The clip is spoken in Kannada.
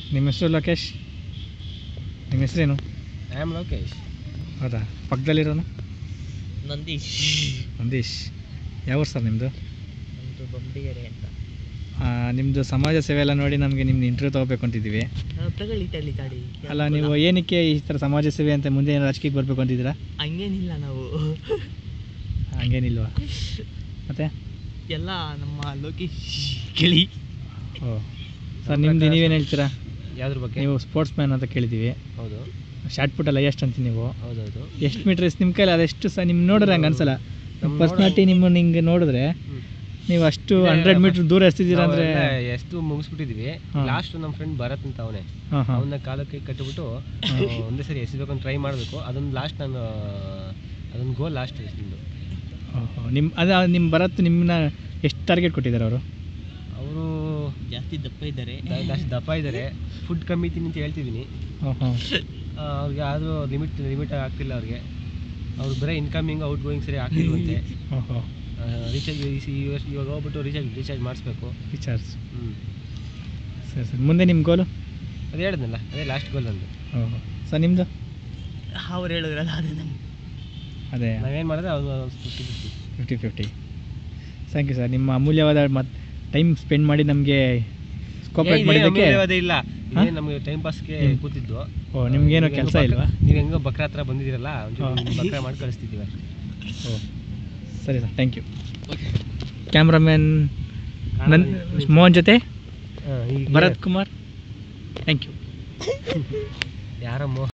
ನಿಮ್ಮ ಹೆಸರು ಲೋಕೇಶ್ ನಿಮ್ಮ ಹೆಸರೇನು ಐ ಆಮ್ ಲೋಕೇಶ್ ಹೌದಾ ಪಕ್ಕದಲ್ಲಿರೋನು ನಂದೀಶ್ ನಂದೀಶ್ ಯಾವ ಸರ್ ನಿಮ್ಮದು ನಮ್ಮದು ಬೊಂಬಿಗೆರೆ ಅಂತ ನಿಮ್ಮದು ಸಮಾಜ ಸೇವೆ ಎಲ್ಲ ನೋಡಿ ನಮಗೆ ನಿಮ್ದು ಇಂಟರ್ವ್ಯೂ ತೊಗೋಬೇಕು ಅಂತಿದ್ದೀವಿ ತಗೊಳ್ಳಿ ತಗೊಳ್ಳಿ ತಾಡಿ ಅಲ್ಲ ನೀವು ಏನಕ್ಕೆ ಈ ಥರ ಸಮಾಜ ಸೇವೆ ಅಂತ ಮುಂದೆ ಏನು ರಾಜಕೀಯಕ್ಕೆ ಬರಬೇಕು ಅಂತಿದ್ದೀರಾ ಹಂಗೇನಿಲ್ಲ ನಾವು ಹಂಗೇನಿಲ್ವಾ ಮತ್ತೆ ಎಲ್ಲ ನಮ್ಮ ಲೋಕೇಶ್ ಕೇಳಿ ಓ ಸರ್ ನಿಮ್ದು ನೀವೇನು ಹೇಳ್ತೀರಾ ಯಾವ್ದ್ರ ಬಗ್ಗೆ ನೀವು ಸ್ಪೋರ್ಟ್ಸ್ ಮ್ಯಾನ್ ಅಂತ ಕೇಳಿದ್ದೀವಿ ಹೌದು ಶಾರ್ಟ್ ಪುಟ್ ಎಲ್ಲ ಎಷ್ಟು ಅಂತೀವಿ ನೀವು ಹೌದೌದು ಎಷ್ಟು ಮೀಟ್ರ್ ನಿಮ್ಮ ಕೈಲಿ ಅದೆಷ್ಟು ಸಹ ನಿಮ್ಮ ನೋಡಿದ್ರೆ ಹಂಗೆ ಅನ್ಸಲ್ಲ ನಿಮ್ಮ ನಮ್ಮ ಪರ್ಸ್ನಾಲಿಟಿ ನಿಮ್ಮ ನಿಂಗೆ ನೋಡಿದ್ರೆ ನೀವು ಅಷ್ಟು ಹಂಡ್ರೆಡ್ ಮೀಟ್ರ್ ದೂರ ಎಸ್ತಿದ್ದೀರಾ ಅಂದರೆ ಎಷ್ಟು ಮುಗಿಸ್ಬಿಟ್ಟಿದೀವಿ ಹಾ. ಲಾಸ್ಟ್ ನಮ್ಮ ಫ್ರೆಂಡ್ ಭರತ್ ಅಂತ ಅವನೇ ಹಾಂ ಹಾಂ ಅವನ್ನ ಕಾಲಕ್ಕೆ ಕಟ್ಟಿಬಿಟ್ಟು ಒಂದೇ ಸರಿ ಎಸಿಬೇಕು ಅಂತ ಟ್ರೈ ಮಾಡಬೇಕು ಅದೊಂದು ಲಾಸ್ಟ್ ನಾನು ಅದೊಂದು ಗೋಲ್ ಲಾಸ್ಟ್ ನಿಂದು ನಿಮ್ಮ ಅದು ನಿಮ್ಮ ಭರತ್ ನಿಮ್ಮನ್ನ ಎಷ್ಟು ಟಾರ್ಗೆಟ್ ಕೊಟ್ಟಿದ್ದಾರೆ ಅವರು ಅವರು ಜಾಸ್ತಿ ದಪ್ಪ ಇದ್ದಾರೆ ಜಾಸ್ತಿ ದಪ್ಪ ಇದ್ದಾರೆ ಫುಡ್ ಕಮ್ಮಿ ತಿನ್ನಿ ಅಂತ ಹೇಳ್ತಿದ್ದೀನಿ ಹಾಂ ಹಾಂ ಆ, ಅವ್ರಿಗೆ ಆದರೂ ಲಿಮಿಟ್ ಲಿಮಿಟ್ ಆಗ್ತಿಲ್ಲ ಅವ್ರಿಗೆ ಅವ್ರು ಬರೀ ಇನ್ಕಮಿಂಗ್ ಔಟ್ ಗೋಯಿಂಗ್ ಸರಿ ಆಗ್ತಿಲ್ವಂತೆ ಹಾಂ ಹಾಂ ರೀಚಾರ್ಜ್ ಇವಾಗ ಹೋಗ್ಬಿಟ್ಟು ರೀಚಾರ್ಜ್ ರೀಚಾರ್ಜ್ ಮಾಡಿಸ್ಬೇಕು ವಿಚಾರ್ಸ್ ಹ್ಞೂ ಸರಿ ಸರಿ ಮುಂದೆ ನಿಮ್ಮ ಗೋಲು ಅದೇ ಹೇಳಿದ್ನಲ್ಲ ಅದೇ ಲಾಸ್ಟ್ ಗೋಲ್ ನಂದು ಓಹೋ ಸರ್ ನಿಮ್ಮದು ಅವ್ರು ಹೇಳಿದ್ರಲ್ಲ ಅದೇ ನಮ್ಮ ಅದೇ ನಾವೇನು ಮಾಡಿದ್ರೆ ಅವ್ರು fifty fifty fifty fifty thank you sir ನಿಮ್ಮ ಅಮೂಲ್ಯವಾದ ಮತ್ತು ಟೈಮ್ ಸ್ಪೆಂಡ್ ಮಾಡಿ ನಮಗೆ ಕೋಪರೇಟ್ ಮಾಡಿದ್ದಕ್ಕೆ ಅದೇ ಇಲ್ಲ ಹಾ? ಇದೇ ನಮಗೆ ಟೈಮ್ ಪಾಸ್ಗೆ ಹ್ಮ್. ಕೂತಿದ್ದು ಓ ನಿಮ್ಗೇನು ನೀವ್ ಕೆಲಸ ಹೆಂಗೋ ಇಲ್ವಾ ಬಕ್ರ- ನೀವ್ ಹೆಂಗೋ ಬಕ್ರ ಹತ್ರ ಬಂದಿದ್ದೀರಲ್ಲ ಒಂಚೂರು ಹಾ. ನಿಮ್ಗೆ ಬಕ್ರ ಮಾಡಿ ಕಳಿಸ್ತಿದ್ದೀವಿ ಓ ಸರಿ ಸರ್ ಥ್ಯಾಂಕ್ ಯು ಕ್ಯಾಮ್ರಾಮ್ಯಾನ್ ನನ್ ಮೋಹನ್ ಜೊತೆ ಭರತ್ ಕುಮಾರ್ ಥ್ಯಾಂಕ್ ಯು ಯಾರಮ್ಮ